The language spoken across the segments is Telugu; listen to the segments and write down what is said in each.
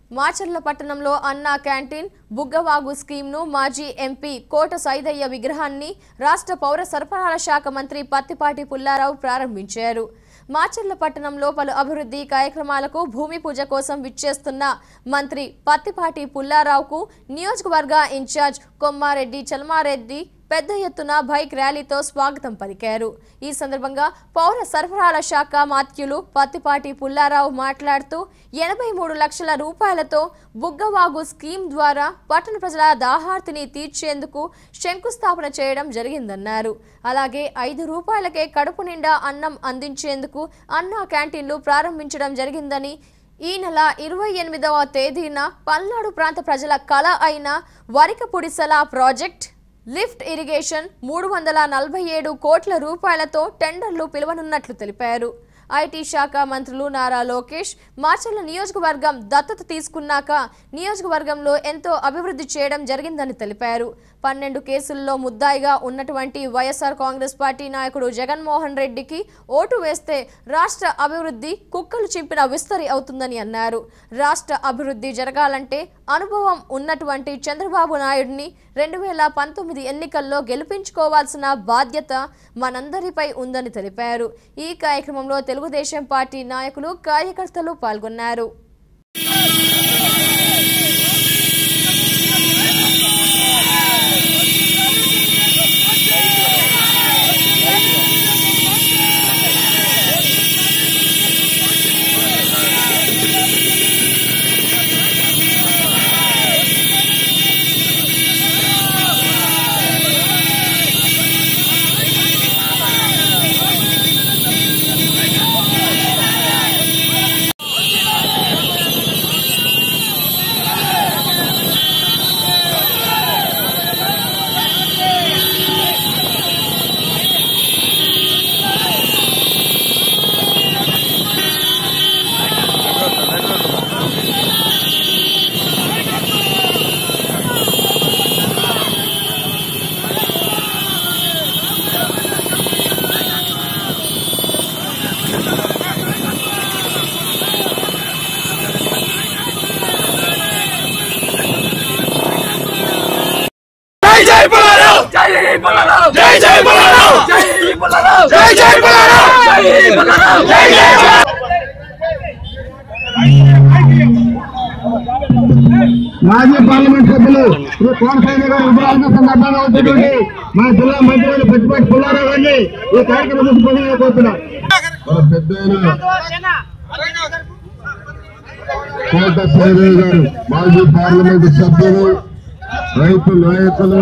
మాచర్ల పట్టణంలో అన్నా క్యాంటీన్ బుగ్గవాగు స్కీమ్ను మాజీ ఎంపీ కోట సైదయ్య విగ్రహాన్ని రాష్ట్ర పౌర సరఫరాల శాఖ మంత్రి పత్తిపాటి పుల్లారావు ప్రారంభించారు మాచర్ల పట్టణంలో పలు అభివృద్ధి కార్యక్రమాలకు భూమి పూజ కోసం విచ్చేస్తున్న మంత్రి పత్తిపాటి పుల్లారావుకు నియోజకవర్గ ఇన్ఛార్జ్ కొమ్మారెడ్డి చల్మారెడ్డి పెద్ద ఎత్తున బైక్ ర్యాలీతో స్వాగతం పలికారు ఈ సందర్భంగా పౌర సరఫరాల శాఖ మాత్యులు పత్తిపాటి పుల్లారావు మాట్లాడుతూ ఎనభై మూడు లక్షల రూపాయలతో బుగ్గవాగు స్కీమ్ ద్వారా పట్టణ ప్రజల దాహార్తిని తీర్చేందుకు శంకుస్థాపన చేయడం జరిగిందన్నారు అలాగే ఐదు రూపాయలకే కడుపు నిండా అన్నం అందించేందుకు అన్నా క్యాంటీన్లు ప్రారంభించడం జరిగిందని ఈ నెల ఇరవై ఎనిమిదవ తేదీన పల్నాడు ప్రాంత ప్రజల కళ అయిన వరికపుడిసల ప్రాజెక్ట్ లిఫ్ట్ ఇరిగేషన్ మూడు వందల నలభై ఏడు కోట్ల రూపాయలతో టెండర్లు పిలువనున్నట్లు తెలిపారు ఐటీ శాఖ మంత్రులు నారా లోకేష్ మాచర్ల నియోజకవర్గం దత్తత తీసుకున్నాక నియోజకవర్గంలో ఎంతో అభివృద్ధి చేయడం జరిగిందని తెలిపారు పన్నెండు కేసుల్లో ముద్దాయిగా ఉన్నటువంటి వైఎస్ఆర్ కాంగ్రెస్ పార్టీ నాయకుడు జగన్మోహన్ రెడ్డికి ఓటు వేస్తే రాష్ట్ర అభివృద్ధి కుక్కలు చింపిన విస్తరి అవుతుందని అన్నారు రాష్ట్ర అభివృద్ధి జరగాలంటే అనుభవం ఉన్నటువంటి చంద్రబాబు నాయుడిని రెండు వేల పంతొమ్మిది ఎన్నికల్లో గెలిపించుకోవాల్సిన బాధ్యత మనందరిపై ఉందని తెలిపారు ఈ కార్యక్రమంలో తెలుగుదేశం పార్టీ నాయకులు కార్యకర్తలు పాల్గొన్నారు జై జై బుల్లారావు జై బుల్లారావు జై జై బుల్లారావు జై బుల్లారావు జై జై బుల్లారావు జై బుల్లారావు జై జై మాజీ పార్లమెంట్ సభ్యులు శ్రీ కోనసీమ గారు విభాగం సందర్భంగా వచ్చినటువంటి మా జిల్లా మంత్రి పెట్టుబడి పుల్లారావు గారిని ఈ కార్యక్రమం తీసుకుని కోరుతున్నాం మన పెద్ద కోట సైరయ్య గారు మాజీ పార్లమెంట్ సభ్యులు రైతు నాయకులు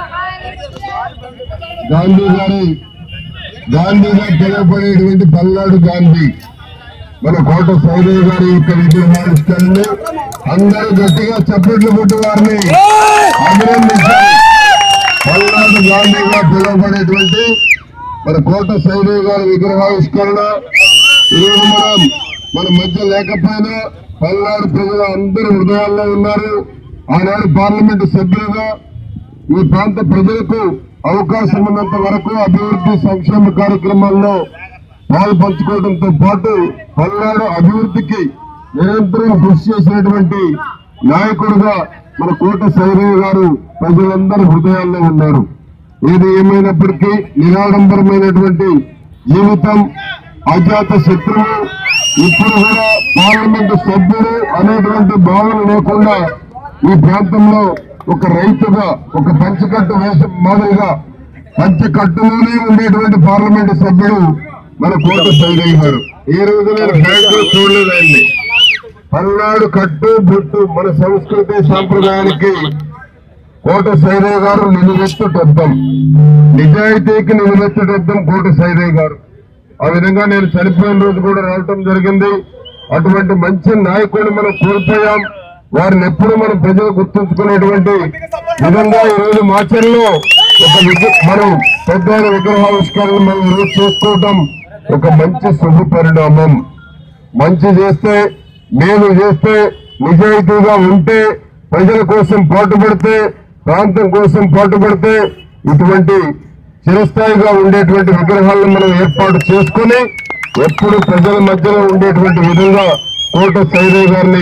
గాంధీ గారి గాంధీగా పిలువబడేటువంటి పల్నాడు గాంధీ మన కోట సైరయ్య గారి యొక్క విగ్రహావిష్కరణని అందరూ గట్టిగా చప్పట్లు కొట్టి వారిని అభినందించాలి పల్నాడు గాంధీగా పిలువబడేటువంటి మన కోట సైరయ్య గారి విగ్రహావిష్కరణ ఈరోజు మనం మన మధ్య లేకపోయినా పల్నాడు ప్రజలు అందరి హృదయాల్లో ఉన్నారు ఆనాడు పార్లమెంటు సభ్యులుగా ఈ ప్రాంత ప్రజలకు అవకాశం ఉన్నంత వరకు అభివృద్ధి సంక్షేమ కార్యక్రమాల్లో పాలు పంచుకోవడంతో పాటు పల్నాడు అభివృద్ధికి నిరంతరం కృషి చేసినటువంటి నాయకుడుగా మన కోట సైరయ్య గారు ప్రజలందరి హృదయాల్లో ఉన్నారు ఏది ఏమైనప్పటికీ నిరాడంబరమైనటువంటి జీవితం అజాత శత్రువు ఇప్పుడు కూడా పార్లమెంటు సభ్యుడు అనేటువంటి భావన లేకుండా ఈ ప్రాంతంలో ఒక రైతుగా ఒక పంచకట్టు వేషం మాదిరిగా పంచకట్టులోనే ఉండేటువంటి పార్లమెంటు సభ్యుడు మన కోట సైరయ్య గారు ఈ రోజు నేను బ్యాంకులో చూడలేదు ఆయన్ని పల్నాడు కట్టు బొట్టు మన సంస్కృతి సాంప్రదాయానికి కోట సైరయ్య గారు నిలువెత్తుటద్దం నిజాయితీకి నిలువెత్తుటద్దం కోట సైరయ్య గారు ఆ విధంగా నేను చనిపోయిన రోజు కూడా రావటం జరిగింది అటువంటి మంచి నాయకుడిని మనం కోల్పోయాం వారిని ఎప్పుడు మనం ప్రజలు గుర్తుంచుకునేటువంటి విధంగా ఈ రోజు మాచర్లో ఒక విగ్ర- మనం పెద్ద విగ్రహావిష్కరణ మనం ఈరోజు చేసుకోవటం ఒక మంచి శుభ పరిణామం మంచి చేస్తే మేలు చేస్తే నిజాయితీగా ఉంటే ప్రజల కోసం పాటుపడితే ప్రాంతం కోసం పాటుపడితే ఇటువంటి చిరస్థాయిగా ఉండేటువంటి విగ్రహాలను మనం ఏర్పాటు చేసుకుని ఎప్పుడు ప్రజల మధ్యలో ఉండేటువంటి విధంగా కోట సైరయ్య గారిని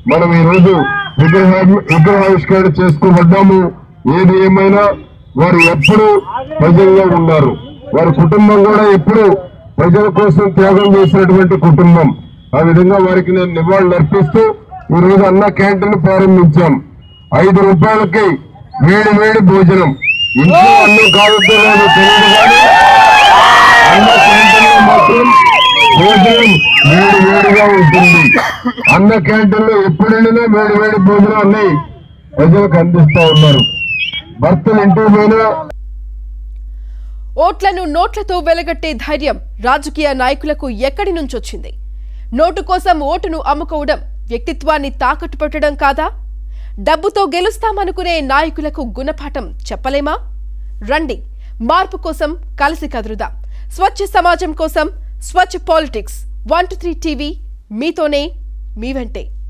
మనం ఈ రోజు విగ్రహ విగ్రహావిష్కరణ చేసుకోబడ్డాము ఏది ఏమైనా వారు ఎప్పుడు ప్రజల్లో ఉన్నారు వారి కుటుంబం కూడా ఎప్పుడు ప్రజల కోసం త్యాగం చేసినటువంటి కుటుంబం ఆ విధంగా వారికి నేను నివాళులు అర్పిస్తూ ఈ రోజు అన్న క్యాంటీన్ ప్రారంభించాం ఐదు రూపాయలకి వేడి వేడి భోజనం ఇంట్లో అన్నం కాలుతో లేదో తెలియదు కానీ అన్న క్యాంటీన్ లో మాత్రం భోజనం వేడి వేడిగా ఉంటుంది అన్న క్యాంటీన్ లో ఎప్పుడైనా వేడి వేడి భోజనం అన్ని ప్రజలకు అందిస్తా ఉన్నారు భర్తలు ఇంటికి పోయినా ఓట్లను నోట్లతో వెలగట్టే ధైర్యం రాజకీయ నాయకులకు ఎక్కడి నుంచొచ్చింది నోటు కోసం ఓటును అమ్ముకోవడం వ్యక్తిత్వాన్ని తాకట్టు పెట్టడం కాదా డబ్బుతో గెలుస్తామనుకునే నాయకులకు గుణపాఠం చెప్పలేమా రండి మార్పు కోసం కలిసి కదురుదాం స్వచ్ఛ సమాజం కోసం స్వచ్ఛ politics one two three TV మీతోనే మీ వెంటే